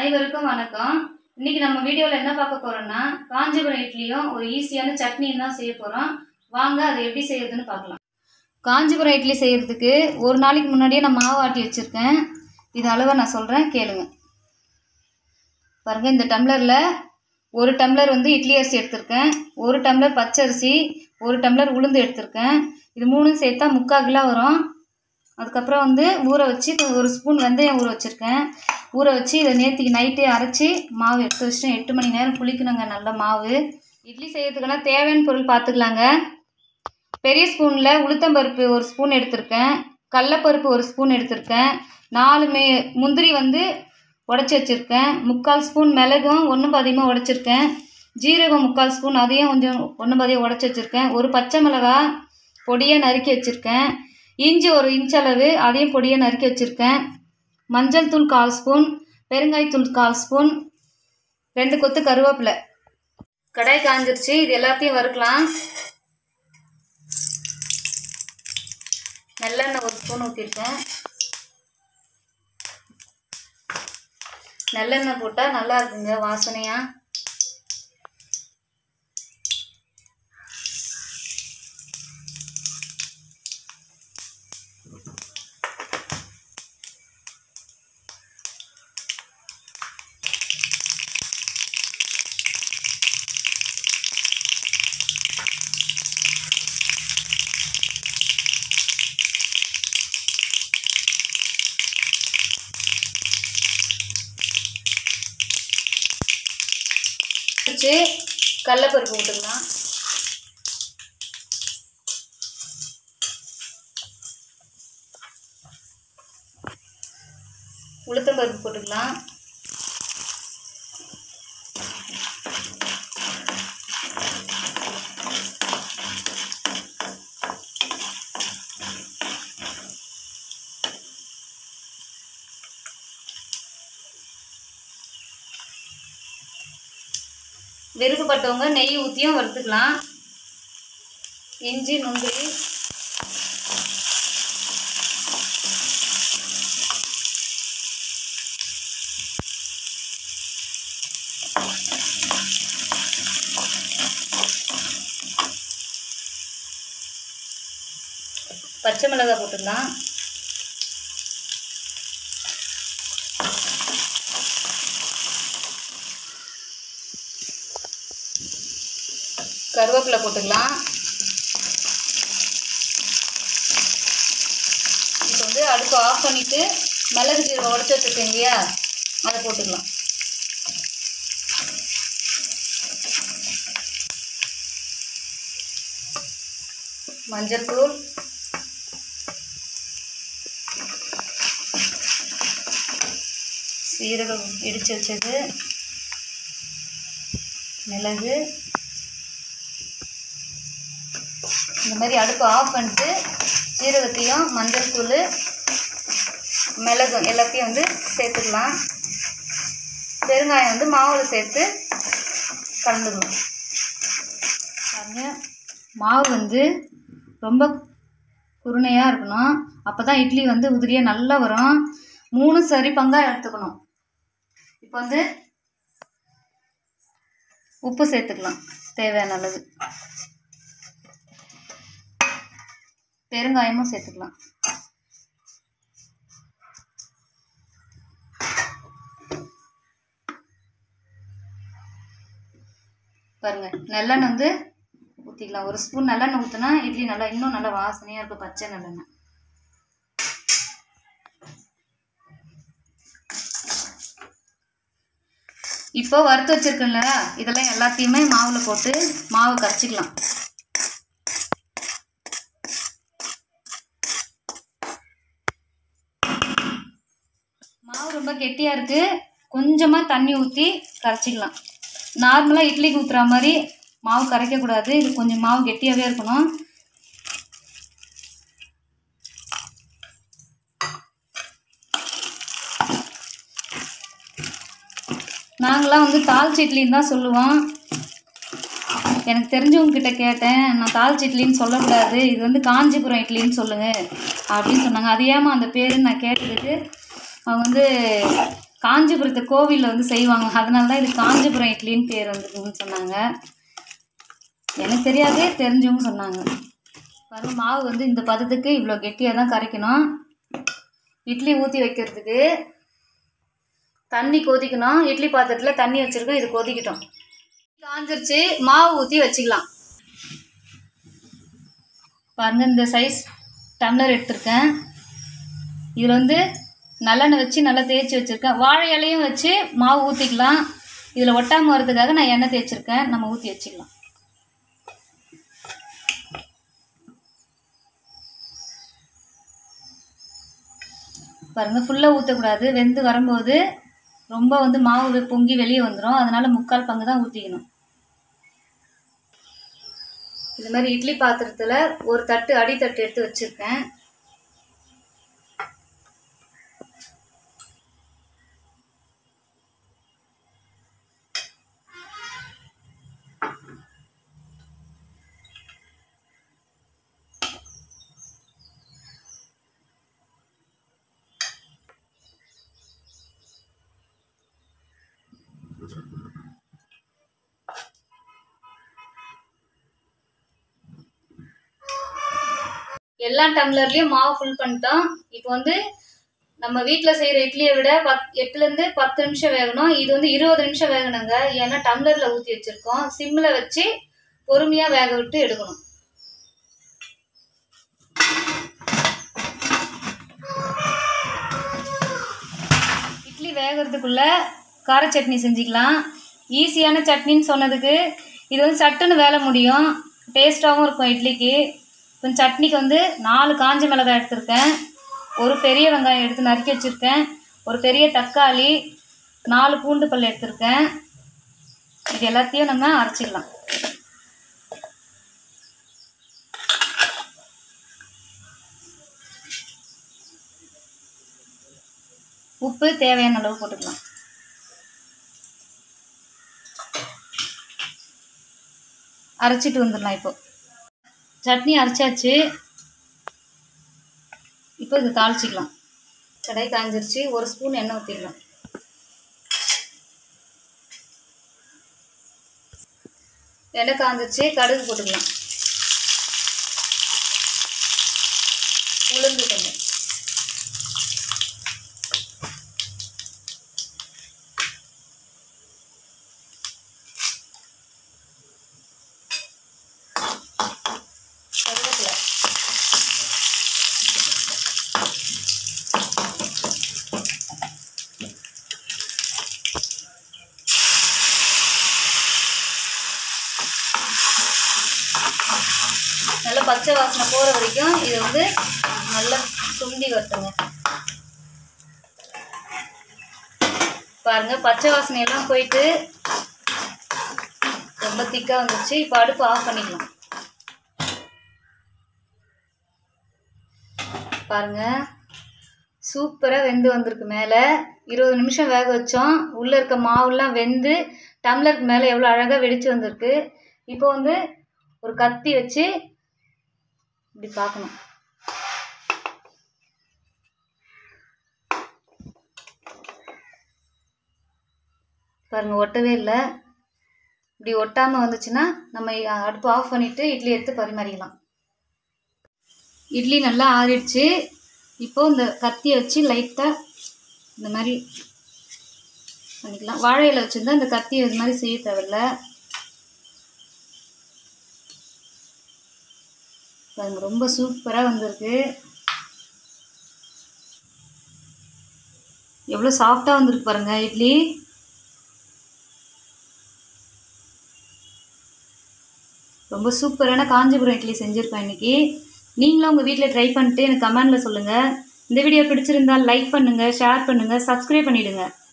அனைவருக்கும் வணக்கம் இன்னைக்கு நம்ம வீடியோவில் என்ன பார்க்க போறோம்னா காஞ்சிபுரம் இட்லியும் ஒரு ஈஸியான சட்னியும் தான் செய்ய போகிறோம் வாங்க அதை எப்படி செய்யறதுன்னு பார்க்கலாம் காஞ்சிபுரம் இட்லி செய்யறதுக்கு ஒரு நாளைக்கு முன்னாடியே நான் மாவு ஆட்டி வச்சுருக்கேன் இது அளவை நான் சொல்கிறேன் கேளுங்க பாருங்க இந்த டம்ளரில் ஒரு டம்ளர் வந்து இட்லி அரிசி எடுத்திருக்கேன் ஒரு டம்ளர் பச்சரிசி ஒரு டம்ளர் உளுந்து எடுத்திருக்கேன் இது மூணும் சேர்த்தா முக்கால் கிலோ வரும் அதுக்கப்புறம் வந்து ஊற வச்சு ஒரு ஸ்பூன் வெந்தயம் ஊற வச்சுருக்கேன் ஊற வச்சு இதை நேற்றுக்கு நைட்டே அரைச்சி மாவு எடுத்து வச்சிட்டேன் எட்டு மணி நேரம் புளிக்கணுங்க நல்ல மாவு இட்லி செய்யறதுக்கெல்லாம் தேவையான பொருள் பார்த்துக்கலாங்க பெரிய ஸ்பூனில் உளுத்தம்பருப்பு ஒரு ஸ்பூன் எடுத்திருக்கேன் கடலப்பருப்பு ஒரு ஸ்பூன் எடுத்திருக்கேன் நாலு மே முந்திரி வந்து உடச்சி வச்சுருக்கேன் முக்கால் ஸ்பூன் மிளகும் ஒன்று பாதியமாக உடச்சிருக்கேன் ஜீரகம் முக்கால் ஸ்பூன் அதையும் கொஞ்சம் ஒன்று பாதியம் உடச்சி வச்சுருக்கேன் ஒரு பச்சை மிளகா பொடியாக நறுக்கி வச்சுருக்கேன் இஞ்சி ஒரு இன்ச் அளவு அதையும் பொடியாக நறுக்கி வச்சுருக்கேன் மஞ்சள் தூள் கால் ஸ்பூன் பெருங்காயத்தூள் கால் ஸ்பூன் ரெண்டு கொத்து கருவேப்பிலை கடாய் காஞ்சிருச்சு இது எல்லாத்தையும் வறுக்கலாம் நல்லெண்ணெய் ஒரு ஸ்பூன் ஊற்றிருக்கேன் நல்லெண்ணெய் போட்டால் நல்லா இருக்குங்க வாசனையாக வச்சு கடலப்பருப்பு போட்டுக்கலாம் உளுத்தம்பருப்பு போட்டுக்கலாம் விருப்பப்பட்டவங்க நெய் ஊற்றியும் வறுத்துக்கலாம் இஞ்சி முந்திரி பச்சை மிளகாய் போட்டுக்கலாம் கருவேப்பிலை போட்டுக்கலாம் இப்போ வந்து அடுப்பு ஆஃப் பண்ணிவிட்டு மிளகு ஜீரகம் உடச்சி வச்சுருக்கேன் இல்லையா அதை போட்டுக்கலாம் மஞ்சள் தூள் சீரகம் இடித்து வச்சது மிளகு இந்த மாதிரி அடுப்பு ஆஃப் பண்ணிட்டு சீரகத்தையும் மஞ்சள் தூள் மிளகும் எல்லாத்தையும் வந்து சேர்த்துக்கலாம் பெருங்காயம் வந்து மாவில் சேர்த்து கலந்துக்கணும் பாருங்க மாவு வந்து ரொம்ப குருணையாக இருக்கணும் அப்போ தான் இட்லி வந்து உதிரியாக நல்லா வரும் மூணு சரி பங்காக எடுத்துக்கணும் இப்போ வந்து உப்பு சேர்த்துக்கலாம் தேவையான அளவு பெருங்காயமும் சேர்த்துக்கலாம் பாருங்க நல்லெண்ணெய் வந்து ஊற்றிக்கலாம் ஒரு ஸ்பூன் நல்லெண்ணெய் ஊற்றினா இட்லி நல்லா இன்னும் நல்லா வாசனையாக இருக்கும் பச்சை நல்லெண்ணெய் இப்போ வறுத்து வச்சிருக்கேன்ல இதெல்லாம் எல்லாத்தையுமே மாவில் போட்டு மாவு கரைச்சிக்கலாம் மாவு ரொம்ப கெட்டியாக இருக்குது கொஞ்சமாக தண்ணி ஊற்றி கரைச்சிக்கலாம் நார்மலாக இட்லிக்கு ஊற்றுற மாதிரி மாவு கரைக்கக்கூடாது இது கொஞ்சம் மாவு கெட்டியாகவே இருக்கணும் நாங்களாம் வந்து தாளிச்ச இட்லின்னு தான் சொல்லுவோம் எனக்கு தெரிஞ்சவங்க கிட்ட கேட்டேன் நான் தாளிச்ச இட்லின்னு சொல்லக்கூடாது இது வந்து காஞ்சிபுரம் இட்லின்னு சொல்லுங்க அப்படின்னு சொன்னாங்க அது ஏமா அந்த பேருன்னு நான் கேட்டதுக்கு அவங்க வந்து காஞ்சிபுரத்து கோவிலில் வந்து செய்வாங்க அதனால தான் இது காஞ்சிபுரம் இட்லின்னு பேர் வந்துருக்குன்னு சொன்னாங்க எனக்கு தெரியாது தெரிஞ்சவங்க சொன்னாங்க பாருங்க மாவு வந்து இந்த பதத்துக்கு இவ்வளோ கெட்டியாக தான் கரைக்கணும் இட்லி ஊற்றி வைக்கிறதுக்கு தண்ணி கொதிக்கணும் இட்லி பாத்திரத்தில் தண்ணி வச்சுருக்கோம் இது கொதிக்கட்டும் காஞ்சிருச்சு மாவு ஊற்றி வச்சுக்கலாம் பாருங்க இந்த சைஸ் டம்ளர் எடுத்திருக்கேன் இதில் வந்து நல்லெண்ணெய் வச்சு நல்லா தேய்ச்சி வச்சுருக்கேன் வாழை இலையும் வச்சு மாவு ஊற்றிக்கலாம் இதில் ஒட்டாமல் வரதுக்காக நான் எண்ணெய் தேய்ச்சிருக்கேன் நம்ம ஊற்றி வச்சுக்கலாம் பாருங்க ஃபுல்லாக ஊற்றக்கூடாது வெந்து வரும்போது ரொம்ப வந்து மாவு வெ- பொங்கி வெளியே வந்துடும் அதனால முக்கால் பங்கு தான் ஊற்றிக்கணும் இது மாதிரி இட்லி பாத்திரத்தில் ஒரு தட்டு அடித்தட்டு எடுத்து வச்சுருக்கேன் எல்லா டம்ளர்லயும் மாவு ஃபுல் பண்ணிட்டோம் இப்போ வந்து நம்ம வீட்டில் செய்கிற இட்லியை விட பத் எட்டுலேருந்து பத்து நிமிஷம் வேகணும் இது வந்து இருபது நிமிஷம் வேகணுங்க ஏன்னா டம்ளரில் ஊற்றி வச்சுருக்கோம் சிம்மில் வச்சு பொறுமையாக வேக விட்டு எடுக்கணும் இட்லி வேகிறதுக்குள்ள கார சட்னி செஞ்சுக்கலாம் ஈஸியான சட்னின்னு சொன்னதுக்கு இது வந்து சட்டுன்னு வேலை முடியும் டேஸ்ட்டாகவும் இருக்கும் இட்லிக்கு இப்போ சட்னிக்கு வந்து நாலு காஞ்ச மிளகாய் எடுத்திருக்கேன் ஒரு பெரிய வெங்காயம் எடுத்து நறுக்கி வச்சுருக்கேன் ஒரு பெரிய தக்காளி நாலு பூண்டு பல் எடுத்திருக்கேன் இது எல்லாத்தையும் நம்ம அரைச்சிக்கலாம் உப்பு தேவையான அளவு போட்டுக்கலாம் அரைச்சிட்டு வந்துடலாம் இப்போ சட்னி அரைச்சாச்சு இப்போ இது தாளிச்சிக்கலாம் கடாய் காஞ்சிருச்சு ஒரு ஸ்பூன் எண்ணெய் ஊற்றிடலாம் எண்ணெய் காஞ்சிருச்சு கடுகு போட்டுக்கலாம் உளுந்து கொஞ்சம் கருவேப்பிலை நல்லா பச்சை வாசனை போகிற வரைக்கும் இதை வந்து நல்லா சுண்டி வரட்டுங்க பாருங்க பச்சை வாசனை எல்லாம் போயிட்டு ரொம்ப திக்காக வந்துருச்சு இப்போ அடுப்பு ஆஃப் பண்ணிக்கலாம் பாருங்க சூப்பராக வெந்து வந்திருக்கு மேலே இருபது நிமிஷம் வேக வச்சோம் உள்ளே இருக்க மாவுலாம் வெந்து டம்ளருக்கு மேலே எவ்வளோ அழகாக வெடிச்சு வந்திருக்கு இப்போ வந்து ஒரு கத்தி வச்சு இப்படி பார்க்கணும் பாருங்க ஒட்டவே இல்லை இப்படி ஒட்டாமல் வந்துச்சுன்னா நம்ம அடுப்பு ஆஃப் பண்ணிவிட்டு இட்லி எடுத்து பரிமாறிக்கலாம் இட்லி நல்லா ஆறிடுச்சு இப்போ இந்த கத்தியை வச்சு லைட்டாக இந்த மாதிரி பண்ணிக்கலாம் வாழை இலை வச்சுருந்தா இந்த கத்தியை இது மாதிரி செய்ய தேவையில்ல பாருங்க ரொம்ப சூப்பராக வந்திருக்கு எவ்வளோ சாஃப்டாக வந்திருக்கு பாருங்க இட்லி ரொம்ப சூப்பரான காஞ்சிபுரம் இட்லி செஞ்சுருக்கோம் இன்னைக்கு நீங்களும் உங்கள் வீட்டில் ட்ரை பண்ணிட்டு எனக்கு கமெண்டில் சொல்லுங்கள் இந்த வீடியோ பிடிச்சிருந்தால் லைக் பண்ணுங்கள் ஷேர் பண்ணுங்கள் சப்ஸ்கிரைப் பண்ணிவிடுங்க